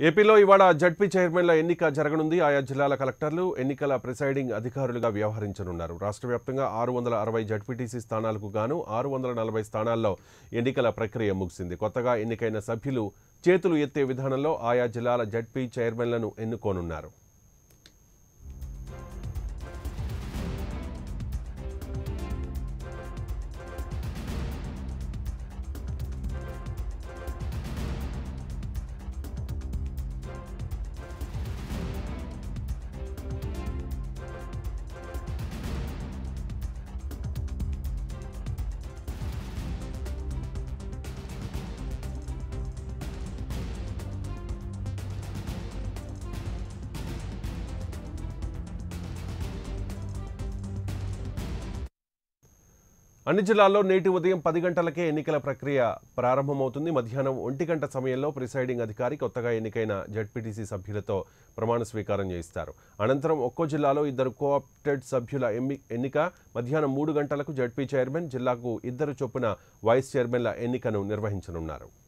ఏపీలో ఇవాళ జడ్పీ చైర్మన్ల ఎన్నిక జరగనుంది ఆయా జిల్లాల కలెక్టర్లు ఎన్నికల ప్రిసైడింగ్ అధికారులుగా వ్యవహరించనున్నారు రాష్ట్ర వ్యాప్తంగా ఆరు వందల అరవై జడ్పీటీసీ స్థానాలకు గాను ఆరు వందల నలభై స్థానాల్లో ఎన్నికల ప్రక్రియ ముగిసింది కొత్తగా ఎన్నికైన సభ్యులు చేతులు ఎత్తే విధానంలో ఆయా జిల్లాల జడ్పీ చైర్మన్లను ఎన్నుకోనున్నారు అన్ని జిల్లాల్లో నేటి ఉదయం పది గంటలకే ఎన్నికల ప్రక్రియ ప్రారంభమవుతుంది మధ్యాహ్నం ఒంటి గంట సమయంలో ప్రిసైడింగ్ అధికారి కొత్తగా ఎన్నికైన జడ్పీటీసీ సభ్యులతో ప్రమాణ స్వీకారం చేయిస్తారు అనంతరం ఒక్కో జిల్లాలో ఇద్దరు కోఆప్టెడ్ సభ్యుల ఎమ్మి ఎన్నిక మధ్యాహ్నం మూడు గంటలకు జడ్పీ చైర్మన్ జిల్లాకు ఇద్దరు చొప్పున వైస్ చైర్మన్ల ఎన్నికను నిర్వహించనున్నారు